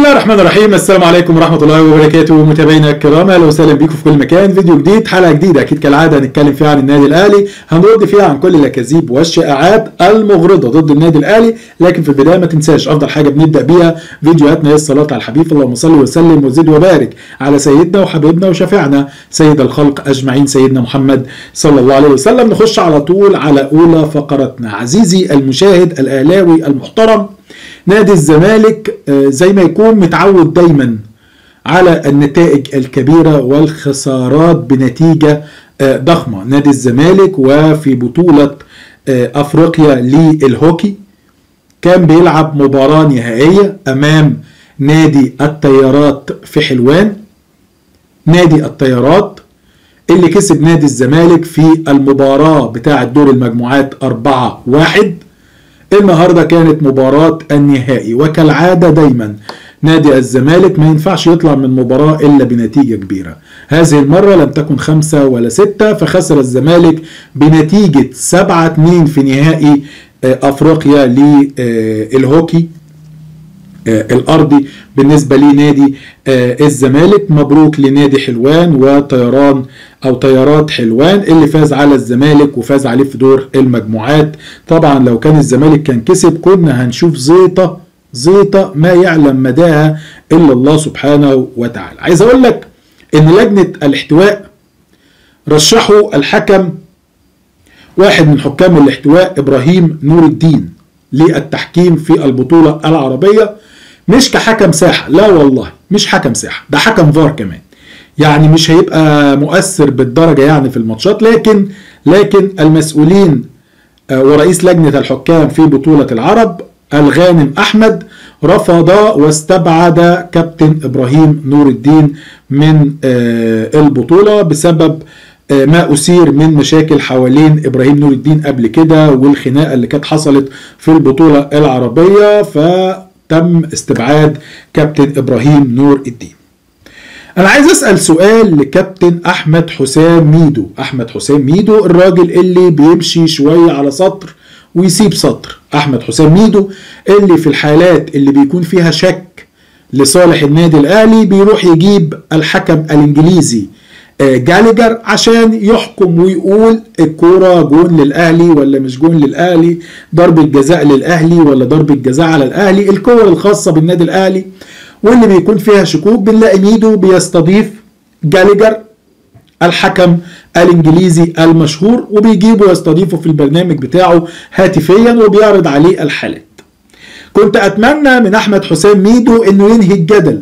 الله الرحمن الرحيم السلام عليكم ورحمه الله وبركاته متابعينا الكرام اهلا وسهلا بيكم في كل مكان فيديو جديد حلقه جديده اكيد كالعاده هنتكلم فيها عن النادي الاهلي هنرد فيها عن كل الاكاذيب والشائعات المغرضه ضد النادي الاهلي لكن في البدايه ما تنساش افضل حاجه بنبدا بيها فيديوهاتنا هي الصلاه على الحبيب اللهم صل وسلم وزد وبارك على سيدنا وحبيبنا وشفيعنا سيد الخلق اجمعين سيدنا محمد صلى الله عليه وسلم نخش على طول على اولى فقرتنا عزيزي المشاهد الاهلاوي المحترم نادي الزمالك زي ما يكون متعود دايما على النتائج الكبيرة والخسارات بنتيجة ضخمة نادي الزمالك وفي بطولة أفريقيا للهوكي كان بيلعب مباراة نهائية أمام نادي الطيارات في حلوان نادي الطيارات اللي كسب نادي الزمالك في المباراة بتاعة دور المجموعات 4 واحد النهارده كانت مباراة النهائي وكالعادة دايما نادي الزمالك ما ينفعش يطلع من مباراة إلا بنتيجة كبيرة هذه المرة لم تكن خمسة ولا ستة فخسر الزمالك بنتيجة سبعة اتنين في نهائي أفريقيا للهوكي الارضي بالنسبه لنادي الزمالك مبروك لنادي حلوان وطيران او طيارات حلوان اللي فاز على الزمالك وفاز عليه في دور المجموعات طبعا لو كان الزمالك كان كسب كنا هنشوف زيطه زيطه ما يعلم مداها الا الله سبحانه وتعالى عايز اقول لك ان لجنه الاحتواء رشحوا الحكم واحد من حكام الاحتواء ابراهيم نور الدين للتحكيم في البطوله العربيه مش كحكم ساحه لا والله مش حكم ساحه ده حكم فار كمان يعني مش هيبقى مؤثر بالدرجه يعني في الماتشات لكن لكن المسؤولين ورئيس لجنه الحكام في بطوله العرب الغانم احمد رفض واستبعد كابتن ابراهيم نور الدين من البطوله بسبب ما أثير من مشاكل حوالين إبراهيم نور الدين قبل كده والخناقة اللي كانت حصلت في البطولة العربية فتم استبعاد كابتن إبراهيم نور الدين أنا عايز أسأل سؤال لكابتن أحمد حسام ميدو أحمد حسام ميدو الراجل اللي بيمشي شوية على سطر ويسيب سطر أحمد حسام ميدو اللي في الحالات اللي بيكون فيها شك لصالح النادي الأهلي بيروح يجيب الحكم الإنجليزي جالجر عشان يحكم ويقول الكوره جون للاهلي ولا مش جون للاهلي ضربه جزاء للاهلي ولا ضربه جزاء على الاهلي الكور الخاصه بالنادي الاهلي واللي بيكون فيها شكوك بنلاقي ميدو بيستضيف جالجر الحكم الانجليزي المشهور وبيجيبه ويستضيفه في البرنامج بتاعه هاتفيا وبيعرض عليه الحالات كنت اتمنى من احمد حسام ميدو انه ينهي الجدل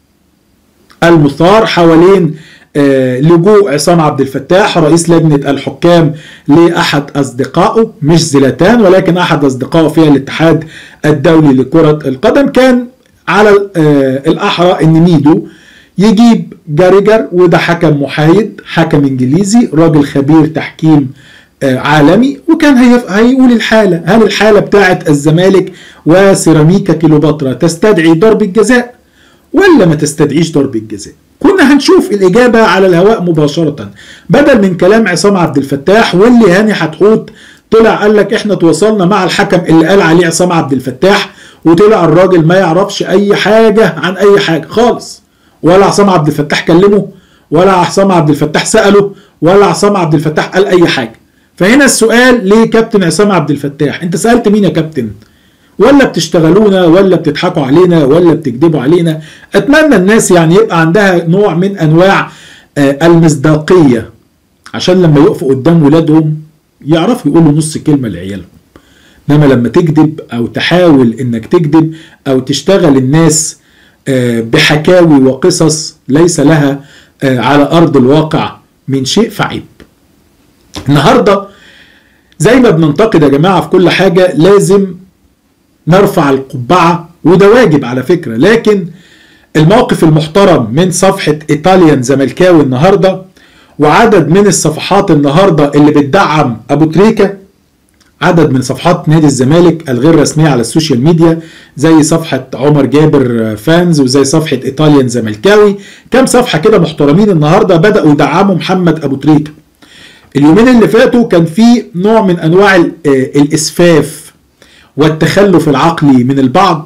المثار حوالين آه لجوء عصام عبد الفتاح رئيس لجنة الحكام لأحد أصدقائه مش زلاتان ولكن أحد أصدقائه في الاتحاد الدولي لكرة القدم كان على آه الأحرى أن ميدو يجيب جاريجر وده حكم محايد حكم إنجليزي راجل خبير تحكيم آه عالمي وكان هيقول الحالة هل الحالة بتاعت الزمالك وسيراميكا كيلوباترا تستدعي ضربة جزاء ولا ما تستدعيش ضربة جزاء كنا هنشوف الإجابة على الهواء مباشرة بدل من كلام عصام عبد الفتاح واللي هاني حتحوت طلع قال لك احنا تواصلنا مع الحكم اللي قال عليه عصام عبد الفتاح وطلع الراجل ما يعرفش اي حاجة عن اي حاجة خالص ولا عصام عبد الفتاح كلمه ولا عصام عبد الفتاح سأله ولا عصام عبد الفتاح قال اي حاجة فهنا السؤال ليه كابتن عصام عبد الفتاح انت سألت مين يا كابتن ولا بتشتغلونا ولا بتضحكوا علينا ولا بتكذبوا علينا اتمنى الناس يعني يبقى عندها نوع من انواع المصداقيه عشان لما يقفوا قدام ولادهم يعرفوا يقولوا نص كلمه لعيالهم انما لما تكذب او تحاول انك تكذب او تشتغل الناس بحكاوي وقصص ليس لها على ارض الواقع من شيء فعيب النهارده زي ما بننتقد يا جماعه في كل حاجه لازم نرفع القبعة وده واجب على فكرة لكن الموقف المحترم من صفحة إيطاليان زملكاوي النهاردة وعدد من الصفحات النهاردة اللي بتدعم أبو تريكة عدد من صفحات نادي الزمالك الغير رسمية على السوشيال ميديا زي صفحة عمر جابر فانز وزي صفحة إيطاليان زملكاوي كام صفحة كده محترمين النهاردة بدأوا يدعموا محمد أبو تريكة اليومين اللي فاتوا كان في نوع من أنواع الإسفاف والتخلف العقلي من البعض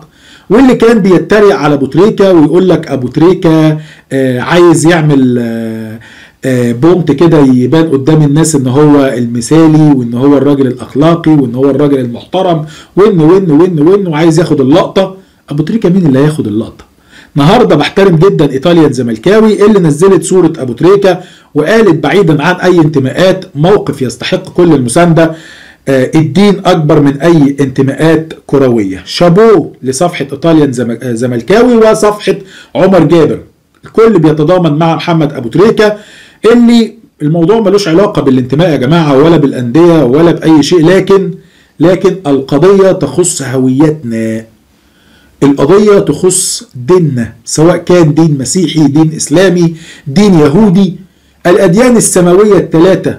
واللي كان بيتريق على ابو تريكه ويقول لك ابو تريكه آه عايز يعمل آه آه بومت كده يبان قدام الناس ان هو المثالي وان هو الراجل الاخلاقي وان هو الراجل المحترم وان وان وان وان وعايز ياخد اللقطه ابو تريكه مين اللي هياخد اللقطه النهارده بحترم جدا ايطاليان زملكاوي اللي نزلت صوره ابو تريكه وقالت بعيدا عن اي انتماءات موقف يستحق كل المسانده آه الدين اكبر من اي انتماءات كرويه شابو لصفحه ايطاليان زملكاوي وصفحه عمر جابر الكل بيتضامن مع محمد ابو تريكه اللي الموضوع ملوش علاقه بالانتماء يا جماعه ولا بالانديه ولا باي شيء لكن لكن القضيه تخص هويتنا القضية تخص ديننا سواء كان دين مسيحي دين إسلامي دين يهودي الأديان السماوية الثلاثة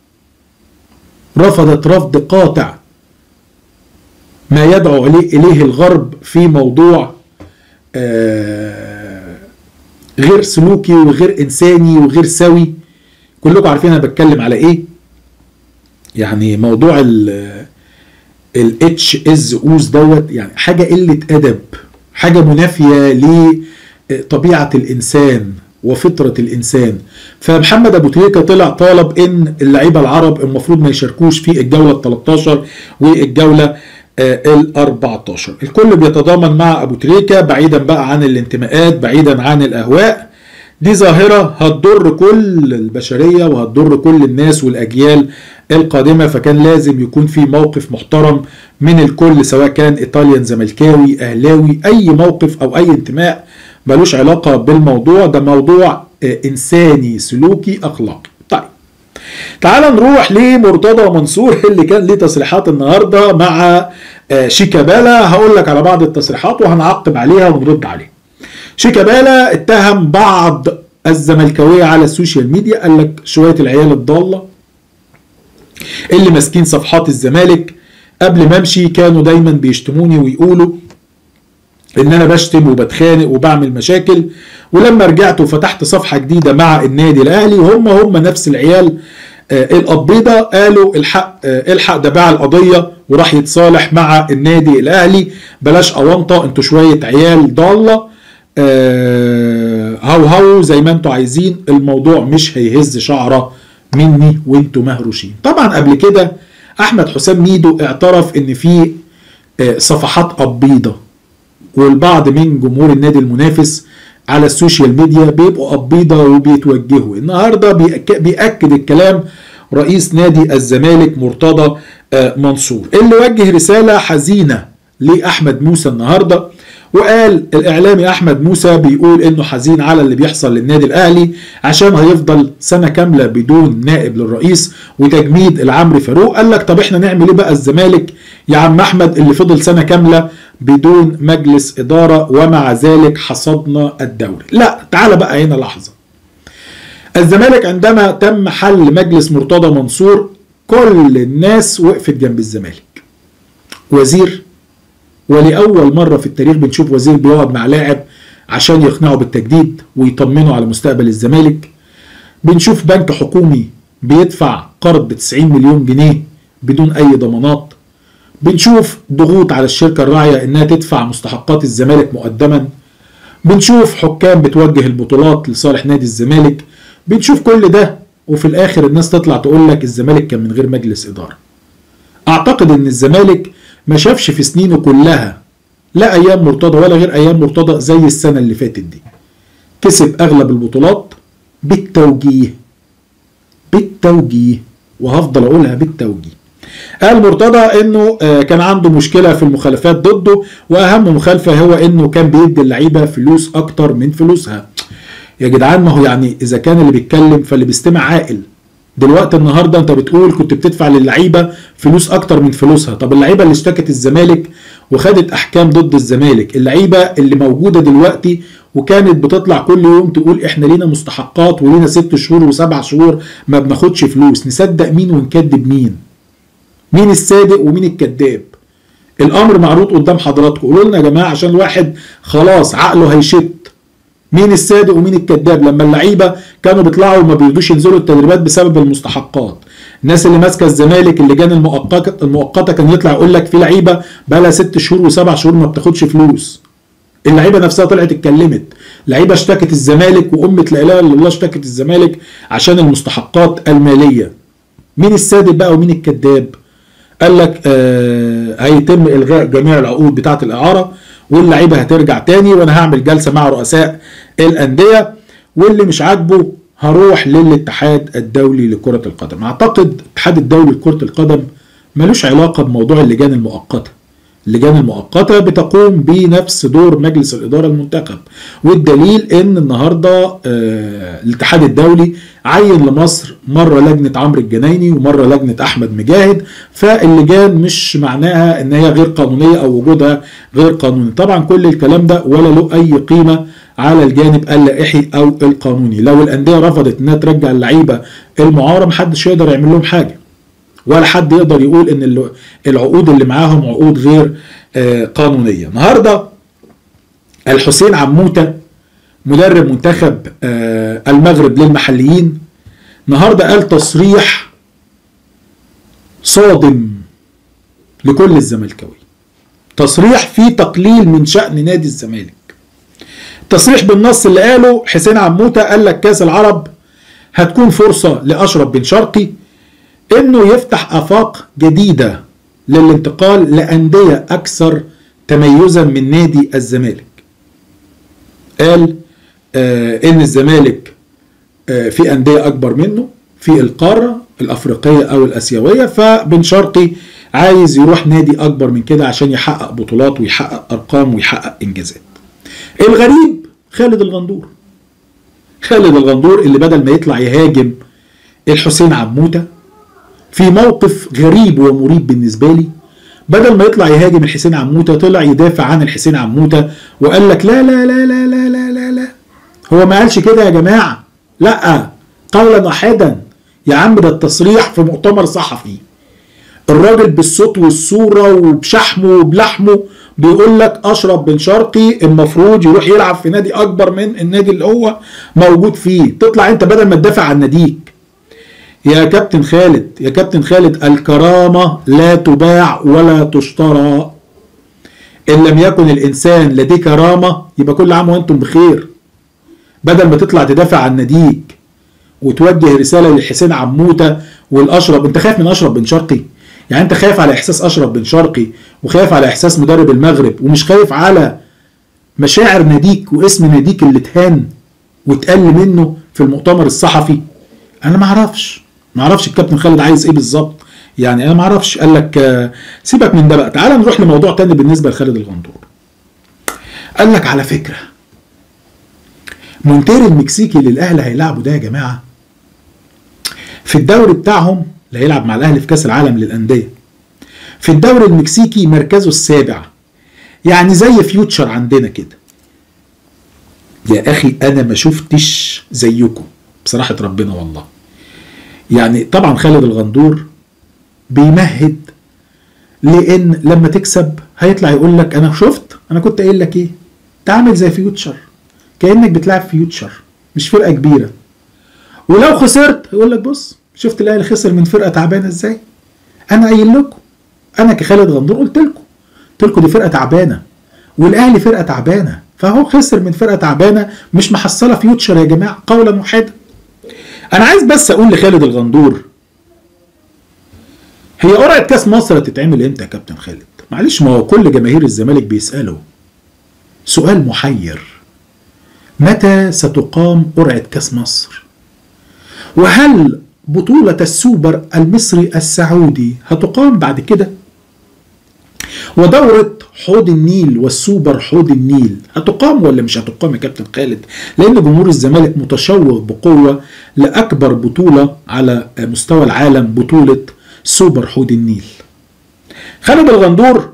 رفضت رفض قاطع ما يدعو إليه الغرب في موضوع غير سلوكي وغير إنساني وغير سوي كلكم عارفين أنا بتكلم على إيه يعني موضوع الاتش از اوز دوت يعني حاجه قله ادب حاجه منافيه لطبيعه الانسان وفطره الانسان فمحمد ابو تريكه طلع طالب ان اللعيبه العرب المفروض ما يشاركوش في الجوله ال 13 والجوله ال 14 الكل بيتضامن مع ابو تريكه بعيدا بقى عن الانتماءات بعيدا عن الاهواء دي ظاهرة هتضر كل البشرية وهتضر كل الناس والأجيال القادمة فكان لازم يكون في موقف محترم من الكل سواء كان إيطاليان زملكاوي أهلاوي أي موقف أو أي انتماء ملوش علاقة بالموضوع ده موضوع إنساني سلوكي أخلاقي طيب تعال نروح لمرتضى منصور اللي كان ليه تصريحات النهارده مع شيكابالا هقول لك على بعض التصريحات وهنعقب عليها ونرد عليها شيكابالا اتهم بعض الزملكاويه على السوشيال ميديا قال لك شويه العيال الضاله اللي ماسكين صفحات الزمالك قبل ما امشي كانوا دايما بيشتموني ويقولوا ان انا بشتم وبتخانق وبعمل مشاكل ولما رجعت وفتحت صفحه جديده مع النادي الاهلي هم هم نفس العيال آه القبيضه قالوا الحق آه الحق ده باع القضيه وراح يتصالح مع النادي الاهلي بلاش اونطه انتوا شويه عيال ضاله آه هو هو زي ما انتوا عايزين الموضوع مش هيهز شعره مني وانتوا مهروشين طبعا قبل كده احمد حسام ميدو اعترف ان في آه صفحات قبيضه والبعض من جمهور النادي المنافس على السوشيال ميديا بيبقوا قبيضه وبيتوجهوا النهارده بيأكد الكلام رئيس نادي الزمالك مرتضى آه منصور اللي وجه رساله حزينه لاحمد موسى النهارده وقال الاعلامي احمد موسى بيقول انه حزين على اللي بيحصل للنادي الاهلي عشان هيفضل سنه كامله بدون نائب للرئيس وتجميد العمري فاروق قال لك طب احنا نعمل ايه بقى الزمالك يا عم احمد اللي فضل سنه كامله بدون مجلس اداره ومع ذلك حصدنا الدوري لا تعال بقى هنا لحظه الزمالك عندما تم حل مجلس مرتضى منصور كل الناس وقفت جنب الزمالك وزير ولأول مرة في التاريخ بنشوف وزير بيقعد مع لاعب عشان يقنعه بالتجديد ويطمنه على مستقبل الزمالك بنشوف بنك حكومي بيدفع قرض ب 90 مليون جنيه بدون أي ضمانات بنشوف ضغوط على الشركة الراعية إنها تدفع مستحقات الزمالك مقدما بنشوف حكام بتوجه البطولات لصالح نادي الزمالك بنشوف كل ده وفي الآخر الناس تطلع تقول لك الزمالك كان من غير مجلس إدارة أعتقد إن الزمالك ما شافش في سنينه كلها لا ايام مرتضى ولا غير ايام مرتضى زي السنه اللي فاتت دي كسب اغلب البطولات بالتوجيه بالتوجيه وهفضل اقولها بالتوجيه قال مرتضى انه كان عنده مشكله في المخالفات ضده واهم مخالفه هو انه كان بيدي اللعيبه فلوس اكتر من فلوسها يا جدعان ما هو يعني اذا كان اللي بيتكلم فاللي بيستمع عاقل دلوقتي النهارده انت بتقول كنت بتدفع للعيبه فلوس اكتر من فلوسها طب اللعيبه اللي اشتكت الزمالك وخدت احكام ضد الزمالك اللعيبه اللي موجوده دلوقتي وكانت بتطلع كل يوم تقول احنا لينا مستحقات ولينا ست شهور وسبع شهور ما بناخدش فلوس نصدق مين ونكذب مين مين الصادق ومين الكذاب الامر معروض قدام حضراتكم قولوا لنا يا جماعه عشان الواحد خلاص عقله هيشت مين الصادق ومين الكذاب لما اللعيبه كانوا بيطلعوا وما بيرضوش ينزلوا التدريبات بسبب المستحقات الناس اللي ماسكه الزمالك اللجان المؤقته المؤقته كان يطلع يقول لك في لعيبه بقى لها ست شهور وسبع شهور ما بتاخدش فلوس اللعيبه نفسها طلعت اتكلمت لعيبه اشتكت الزمالك وامه لا اله الا الله اشتكت الزمالك عشان المستحقات الماليه مين الصادق بقى ومين الكذاب قال لك آه هيتم الغاء جميع العقود بتاعه الاعاره واللعيبه هترجع تاني وانا هعمل جلسه مع رؤساء الانديه واللي مش عاجبه هروح للاتحاد الدولي لكره القدم اعتقد الاتحاد الدولي لكره القدم ملوش علاقه بموضوع اللجان المؤقته اللجان المؤقتة بتقوم بنفس دور مجلس الإدارة المنتخب والدليل إن النهاردة آه الاتحاد الدولي عين لمصر مرة لجنة عمرو الجنايني ومرة لجنة أحمد مجاهد فاللجان مش معناها إن هي غير قانونية أو وجودها غير قانوني طبعا كل الكلام ده ولا له أي قيمة على الجانب اللائحي أو القانوني لو الأندية رفضت إنها ترجع اللعيبة المعارة محدش يقدر يعمل لهم حاجة ولا حد يقدر يقول ان العقود اللي معاهم عقود غير قانونيه النهارده الحسين عموته مدرب منتخب المغرب للمحليين النهارده قال تصريح صادم لكل الزملكاويه تصريح فيه تقليل من شأن نادي الزمالك تصريح بالنص اللي قاله حسين عموته قال لك كاس العرب هتكون فرصه لاشرف بن شرقي انه يفتح افاق جديده للانتقال لانديه اكثر تميزا من نادي الزمالك. قال آه ان الزمالك آه في انديه اكبر منه في القاره الافريقيه او الاسيويه فبن شرقي عايز يروح نادي اكبر من كده عشان يحقق بطولات ويحقق ارقام ويحقق انجازات. الغريب خالد الغندور. خالد الغندور اللي بدل ما يطلع يهاجم الحسين عموته في موقف غريب ومريب بالنسبه لي بدل ما يطلع يهاجم الحسين عموته طلع يدافع عن الحسين عموته وقال لك لا لا لا لا لا لا لا لا هو ما قالش كده يا جماعه لا قولا واحدا يا عم ده التصريح في مؤتمر صحفي الراجل بالصوت والصوره وبشحمه وبلحمه بيقول لك اشرف بن شرقي المفروض يروح يلعب في نادي اكبر من النادي اللي هو موجود فيه تطلع انت بدل ما تدافع عن ناديك يا كابتن خالد يا كابتن خالد الكرامة لا تباع ولا تشترى إن لم يكن الإنسان لديه كرامة يبقى كل عام وأنتم بخير بدل ما تطلع تدافع عن ناديك وتوجه رسالة للحسين عموتة والأشرف أنت خايف من أشرف بن شرقي يعني أنت خايف على إحساس أشرف بن شرقي وخايف على إحساس مدرب المغرب ومش خايف على مشاعر ناديك واسم ناديك اللي اتهان واتقل منه في المؤتمر الصحفي أنا ما أعرفش ما اعرفش الكابتن خالد عايز ايه بالظبط يعني انا ما اعرفش قال لك آه سيبك من ده بقى تعال نروح لموضوع تاني بالنسبه لخالد الغندور قال لك على فكره مونتير المكسيكي اللي الاهلي هيلعبوا ده يا جماعه في الدوري بتاعهم اللي هيلعب مع الاهلي في كاس العالم للانديه في الدوري المكسيكي مركزه السابع يعني زي فيوتشر عندنا كده يا اخي انا ما شفتش زيكم بصراحه ربنا والله يعني طبعا خالد الغندور بيمهد لان لما تكسب هيطلع يقول لك انا شفت انا كنت قايل لك ايه تعمل زي فيوتشر كانك بتلعب فيوتشر مش فرقه كبيره ولو خسرت يقول لك بص شفت الاهلي خسر من فرقه تعبانه ازاي انا قايل لكم انا كخالد غندور قلت لكم قلت لكم دي فرقه تعبانه والاهلي فرقه تعبانه فهو خسر من فرقه تعبانه مش محصله فيوتشر يا جماعه قولا واحدا انا عايز بس اقول لخالد الغندور هي قرعه كاس مصر هتتعمل امتى يا كابتن خالد معلش ما هو كل جماهير الزمالك بيسالوا سؤال محير متى ستقام قرعه كاس مصر وهل بطوله السوبر المصري السعودي هتقام بعد كده ودورة حوض النيل والسوبر حوض النيل هتقام ولا مش هتقام يا كابتن خالد؟ لأن جمهور الزمالك متشوق بقوة لأكبر بطولة على مستوى العالم بطولة سوبر حوض النيل. خالد الغندور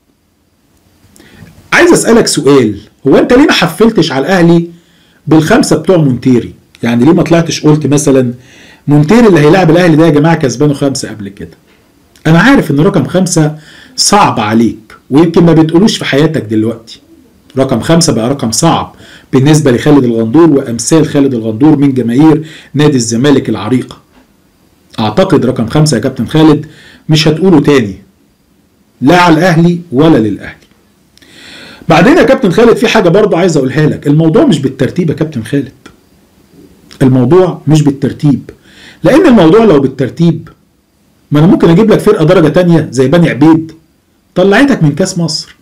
عايز أسألك سؤال هو أنت ليه ما حفلتش على الأهلي بالخمسة بتوع مونتيري؟ يعني ليه ما طلعتش قلت مثلا مونتيري اللي هيلاعب الأهلي ده يا جماعة كسبانه خمسة قبل كده. أنا عارف إن رقم خمسة صعب عليك ويمكن ما بتقولوش في حياتك دلوقتي رقم خمسة بقى رقم صعب بالنسبة لخالد الغندور وأمثال خالد الغندور من جماهير نادي الزمالك العريقة أعتقد رقم خمسة يا كابتن خالد مش هتقوله تاني لا على الأهلي ولا للأهلي بعدين يا كابتن خالد في حاجه برضه عايز اقولها لك الموضوع مش بالترتيب يا كابتن خالد الموضوع مش بالترتيب لان الموضوع لو بالترتيب ما انا ممكن اجيب لك فرقه درجه تانية زي بني عبيد طلعتك من كاس مصر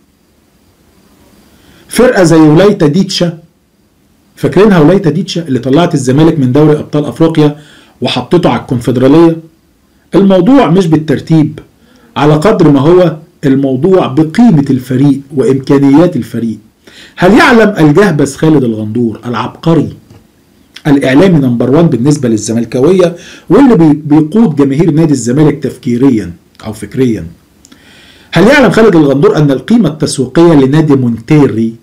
فرقه زي ولايتا ديتشا فاكرينها ولايتا ديتشا اللي طلعت الزمالك من دوري ابطال افريقيا وحطيته على الكونفدراليه الموضوع مش بالترتيب على قدر ما هو الموضوع بقيمه الفريق وامكانيات الفريق هل يعلم الجهبذ خالد الغندور العبقري الاعلامي نمبر 1 بالنسبه للزملكاويه واللي بيقود جماهير نادي الزمالك تفكيريا او فكريا هل يعلم خالد الغندور ان القيمه التسويقيه لنادي مونتيري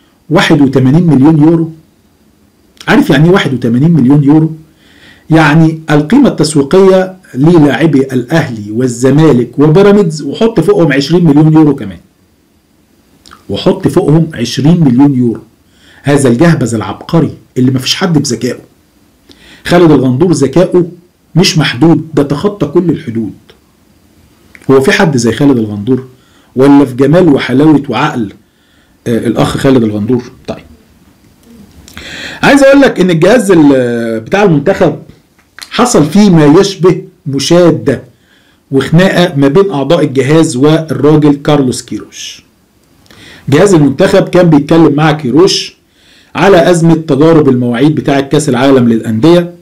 81 مليون يورو عارف يعني ايه 81 مليون يورو يعني القيمه التسويقيه للاعبي الاهلي والزمالك وبيراميدز وحط فوقهم 20 مليون يورو كمان وحط فوقهم 20 مليون يورو هذا الجهبذ العبقري اللي مفيش حد بذكائه خالد الغندور ذكائه مش محدود ده تخطى كل الحدود هو في حد زي خالد الغندور ولا في جمال وحلاوة وعقل آه الأخ خالد الغندور طيب عايز أقول لك إن الجهاز بتاع المنتخب حصل فيه ما يشبه مشادة وخناقة ما بين أعضاء الجهاز والراجل كارلوس كيروش جهاز المنتخب كان بيتكلم مع كيروش على أزمة تجارب المواعيد بتاعة كأس العالم للأندية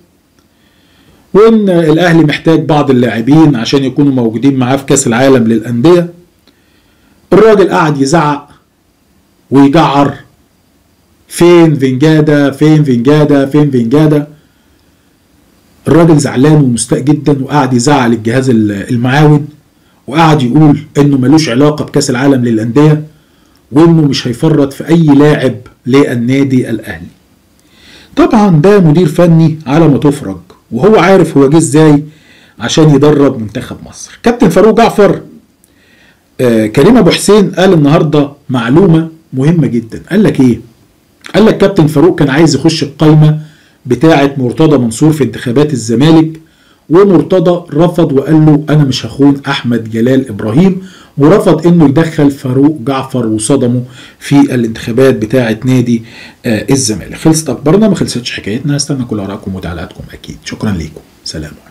وإن الأهلي محتاج بعض اللاعبين عشان يكونوا موجودين معاه في كأس العالم للأندية الراجل قعد يزعق ويجعر فين فينجادا فين فينجادا فين فينجادا الراجل زعلان ومستاء جدا وقعد يزعق للجهاز المعاون وقعد يقول انه ملوش علاقه بكاس العالم للانديه وانه مش هيفرط في اي لاعب للنادي الاهلي طبعا ده مدير فني على ما تفرج وهو عارف هو جه ازاي عشان يدرب منتخب مصر كابتن فاروق جعفر آه كريم ابو حسين قال النهارده معلومه مهمه جدا قال لك ايه قال لك كابتن فاروق كان عايز يخش القايمه بتاعه مرتضى منصور في انتخابات الزمالك ومرتضى رفض وقال له انا مش هخون احمد جلال ابراهيم ورفض انه يدخل فاروق جعفر وصدمه في الانتخابات بتاعه نادي آه الزمالك خلصت اخبارنا ما خلصتش حكايتنا استنى كل ارائكم وتعليقاتكم اكيد شكرا ليكم سلام عليكم